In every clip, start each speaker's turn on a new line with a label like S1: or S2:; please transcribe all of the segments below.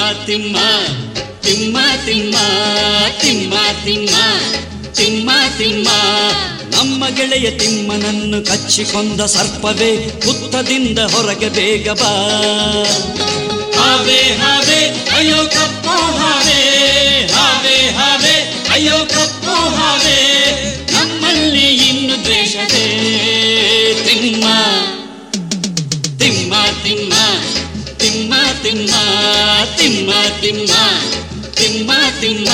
S1: ತಿಮ್ಮ ತಿಮ್ಮ ತಿಮ್ಮ ತಿಮ್ಮ ತಿಮ್ಮ ತಿಮ್ಮ ತಿಮ್ಮ ನಮ್ಮ ಗೆಳೆಯ ತಿಮ್ಮನನ್ನು ಕಚ್ಚಿಕೊಂದ ಸರ್ಪವೇ ಹುತ್ತದಿಂದ ಹೊರಗೆ ಬೇಗ ಬಾ ಹಾವೆ ಹಾವೆ ಅಯ್ಯೋ ಕಪ್ಪು ಹಾವೆ ಹಾವೆ ಹಾವೆ ಅಯ್ಯೋ ಕಪ್ಪು ಹಾವೆ ನಮ್ಮಲ್ಲಿ ಇನ್ನು ದ್ವೇಷವೇ ತಿಮ್ಮ ತಿಮ್ಮ ತಿಮ್ಮ ತಿಮ್ಮ ತಿಮ್ಮ ತಿಮ್ಮ ತಿಮ್ಮ ತಿಮ್ಮ ತಿಮ್ಮ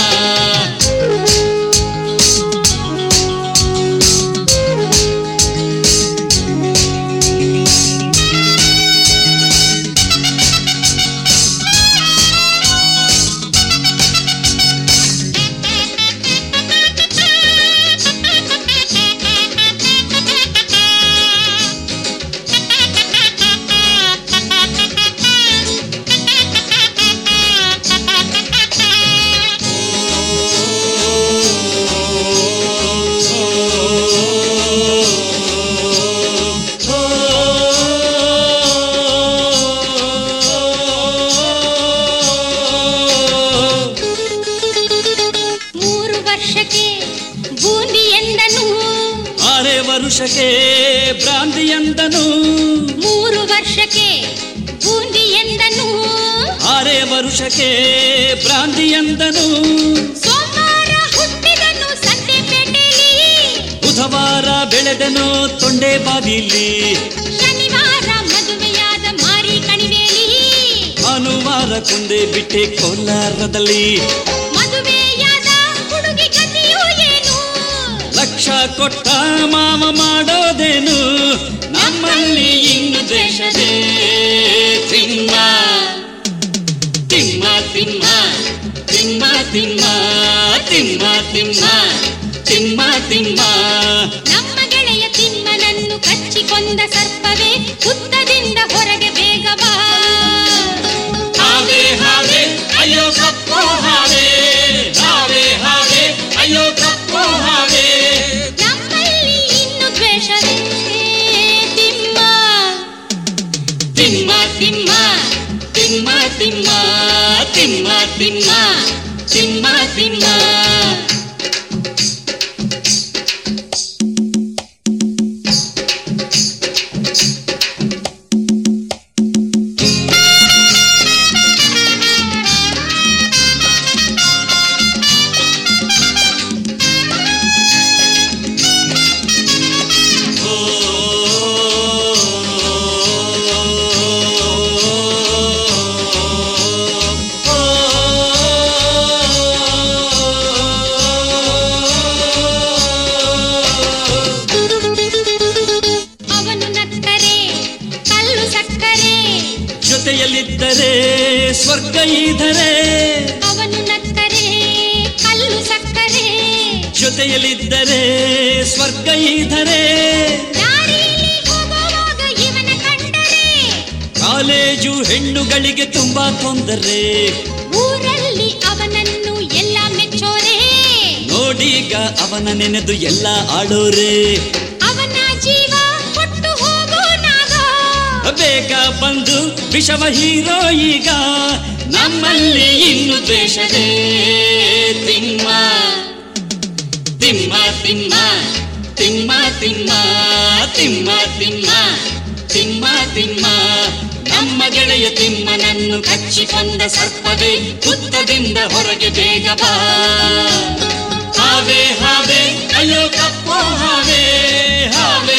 S2: ಮೂರು ವರ್ಷಕ್ಕೆ ಬೂಂದಿ ಎಂದನು
S1: ಆರೇ ವರುಷಕ್ಕೆ ಭ್ರಾಂತಿಯಂದನು
S2: ಮೂರು ವರ್ಷಕ್ಕೆ ಬೂಂದಿ ಎಂದನು
S1: ಆರೇ ವರುಷಕ್ಕೆ ಭ್ರಾಂತಿಯಂದನು
S2: ಸೋಮವಾರ ಹುಟ್ಟಿದನು ಸಂತೆಪೇಟೆಯಲ್ಲಿ
S1: ಬುಧವಾರ ಬೆಳೆದನು ತೊಂಡೆ ಬಾವಿಲಿ
S2: ಶನಿವಾರ ಮದುವೆಯಾದ ಮಾರಿ ಕಣಿವೆಯಲ್ಲಿ
S1: ಭಾನುವಾರ ಕುಂದೆ ಬಿಟ್ಟೆ ಕೋಲಾರದಲ್ಲಿ
S2: ಮದುವೆಯಾದ ಹುಡುಗಿ ಗತಿಯು ಏನು
S1: ಲಕ್ಷ ಕೊಟ್ಟ ಮಾವ ಮಾಡೋದೇನು ನಮ್ಮಲ್ಲಿ ಇನ್ನು ದೇಶದೇ ತಿಮ್ಮ ತಿಮ್ಮ ತಿಮ್ಮ ತಿಮ್ಮ ತಿಮ್ಮ ತಿಮ್ಮ ತಿಮ್ಮ ತಿಮ್ಮ ತಿಮ್ಮ
S2: ನಮ್ಮ ಗೆಳೆಯ ತಿಮ್ಮನನ್ನು ಕಚ್ಚಿಕೊಂದ ಸರ್ಪವೇ ಹುತ್ತದಿಂದ ಹೊರಗೆ ಬೇಗ ಬಾ
S1: ಹಾವೆ ಹಾವೆ ಅಯ್ಯೋ ಕಪ್ಪು ಹಾವೆ ಹಾವೆ ಹಾವೆ ಅಯ್ಯೋ ಕಪ್ಪು ಹಾವೆ
S2: ನಮ್ಮಲ್ಲಿ ಇನ್ನು ದ್ವೇಷವೇ ತಿಮ್ಮ
S1: ತಿಮ್ಮ ತಿಮ್ಮ ತಿಮ್ಮ ತಿಮ್ಮ ತಿಮ್ಮ ತಿಮ್ಮ ತಿಮ್ಮ ತಿಮ್ಮ
S2: ಅವನು ನಕ್ಕರೆ ಕಲ್ಲು ಸಕ್ಕರೆ
S1: ಜೊತೆಯಲ್ಲಿದ್ದರೆ ಸ್ವರ್ಗ ಇದ್ದರೆ
S2: ಅವನು ನಕ್ಕರೆ ಕಲ್ಲು ಸಕ್ಕರೆ
S1: ಜೊತೆಯಲ್ಲಿದ್ದರೆ ಸ್ವರ್ಗ ಇದ್ದರೆ
S2: ದಾರಿಯಲ್ಲಿ ಹೋಗುವಾಗ ಇವನ ಕಂಡರೆ
S1: ಕಾಲೇಜು ಹೆಣ್ಣುಗಳಿಗೆ ತುಂಬಾ ತೊಂದರೆ
S2: ಊರಲ್ಲಿ ಅವನನ್ನು ಎಲ್ಲ ಮೆಚ್ಚೋರೆ
S1: ನೋಡೀಗ ಅವನ ನೆನೆದು ಎಲ್ಲ ಆಡೋರೆ
S2: ಅವನ ಜೀವ ಕೊಟ್ಟು ಹೋಗೋ ನಾಗ
S1: ಬೇಗ ಬಂದು ವಿಷವ ಹೀರೋ ಈಗ ನಮ್ಮಲ್ಲಿ ಇನ್ನು ದ್ವೇಷದೇ ತಿಮ್ಮ ತಿಮ್ಮ ತಿಮ್ಮ ತಿಮ್ಮ ತಿಮ್ಮ ತಿಮ್ಮ ತಿಮ್ಮ ತಿಮ್ಮ ತಿಮ್ಮ ನಮ್ಮ ಗೆಳೆಯ ತಿಮ್ಮನನ್ನು ಕಚ್ಚಿಕೊಂದ ಸರ್ಪವೇ ಹುತ್ತದಿಂದ ಹೊರಗೆ ಬೇಗ ಬಾ ಹಾವೆ ಹಾವೆ ಅಯ್ಯೋ ಕಪ್ಪು ಹಾವೆ ಹಾವೆ